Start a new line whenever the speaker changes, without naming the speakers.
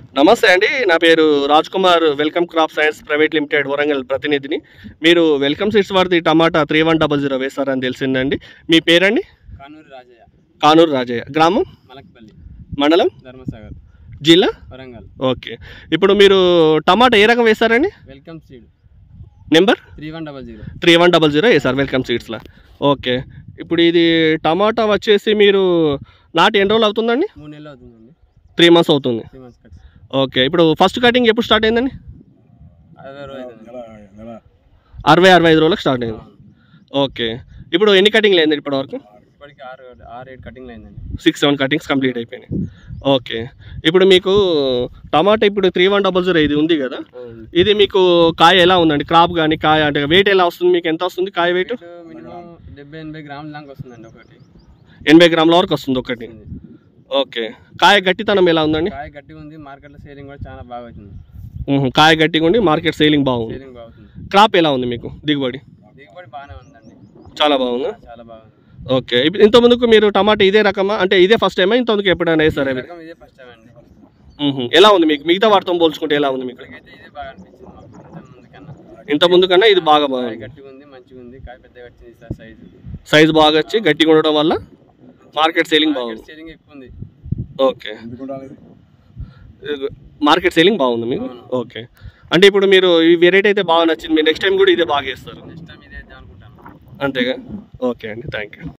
నమస్తే అండి నా పేరు Raj Kumar welcome crop science private limited Warangal ప్రతినిధిని మీరు వెల్కమ్ సీడ్స్ వారిది టమాటా త్రీ వన్ డబల్ జీరో వేస్తారని తెలిసిందండి మీ పేరండి
కానూరు రాజయ్య
కానూరు రాజయ్య గ్రామం
మలక్పల్లి
మండలం
ధర్మసాగర్
జిల్లా
వరంగల్
ఓకే ఇప్పుడు మీరు టమాటా ఏ రకం వేస్తారండి
welcome seed
number
three one double zero
three one double zero వేసారు వెల్కమ్ సీడ్స్లో ఓకే ఇప్పుడు ఇది టమాటా వచ్చేసి మీరు నాటి ఎన్ని రోజులు అవుతుందండి
మూడు నెలలు అవుతుందండి
త్రీ మంత్స్ అవుతుంది
త్రీ మంత్స్ కట్స్
ఓకే ఇప్పుడు ఫస్ట్ కటింగ్ ఎప్పుడు స్టార్ట్ అయిందండి
అరవై రోజు అవుతుంది
అరవై అరవై ఐదు రోజులకు స్టార్ట్ అయింది ఓకే ఇప్పుడు ఎన్ని కటింగ్లు అయింది ఇప్పటి వరకు
ఇప్పటికి ఆరు ఆరు ఏడు కటింగ్లు అయిందండి
సిక్స్ సెవెన్ కటింగ్స్ కంప్లీట్ అయిపోయినాయి ఓకే ఇప్పుడు మీకు టమాటా ఇప్పుడు త్రీ వన్ డబల్ జీరో ఇది ఉంది కదా ఇది మీకు కాయ ఎలా ఉందండి క్రాప్ కానీ కాయ అంటే వెయిట్ ఎలా వస్తుంది మీకు ఎంత వస్తుంది కాయ వెయిట్
మినిమం డెబ్బై ఎనభై గ్రాముల దాకా వస్తుందండి ఒకటి
ఎనభై గ్రాముల వరకు వస్తుంది ఒకటి ఓకే కాయ గట్టితనం ఎలా ఉందండి
కాయ గట్టిగా ఉంది మార్కెట్లో సేలింగ్ కూడా చాలా బాగా అవుతుంది
మ్మ్. కాయ గట్టిగా ఉండి మార్కెట్ సేలింగ్ బాగుంది
సేలింగ్ బాగుంది
క్రాప్ ఎలా ఉంది మీకు దిగుబడి
దిగుబడి బాగానే ఉందండి
చాలా బాగుందా
చాలా బాగుంది
ఓకే ఇప్పుడు ఇంత ముందుకు మీరు టమాటా ఇదే రకమా అంటే ఇదే ఫస్ట్ టైమా ఇంత ముందుకు ఎప్పుడైనా వేస్తారా ఇవి?
రకం ఇదే ఫస్ట్ టైం అండి
మ్మ్. ఎలా ఉంది మీకు మిగతా వాటితో పోల్చుకుంటే ఎలా ఉంది మీకు
ఇప్పటికైతే ఇదే బాగా అనిపించింది మాకు ఇంత ముందు కన్నా
ఇంత ముందు కన్నా ఇది బాగా
కాయ
బాగుంది
గట్టిగా ఉంది మంచిగా ఉంది కాయ పెద్దగా వచ్చింది సార్ సైజు
సైజ్ బాగా వచ్చి గట్టిగా ఉండడం వల్ల మార్కెట్ సేలింగ్ బాగుంది
సేలింగ్ ఎక్కువ ఉంది
ఓకే మార్కెట్ సేలింగ్ బాగుంది మీకు ఓకే అంటే ఇప్పుడు మీరు ఈ వెరైటీ అయితే బాగా నచ్చింది మీరు నెక్స్ట్ టైం కూడా ఇదే బాగా వేస్తారు
నెక్స్ట్ టైం ఇదే వేద్దాం అనుకుంటాను
అంతేగా ఓకే అండి థ్యాంక్ యూ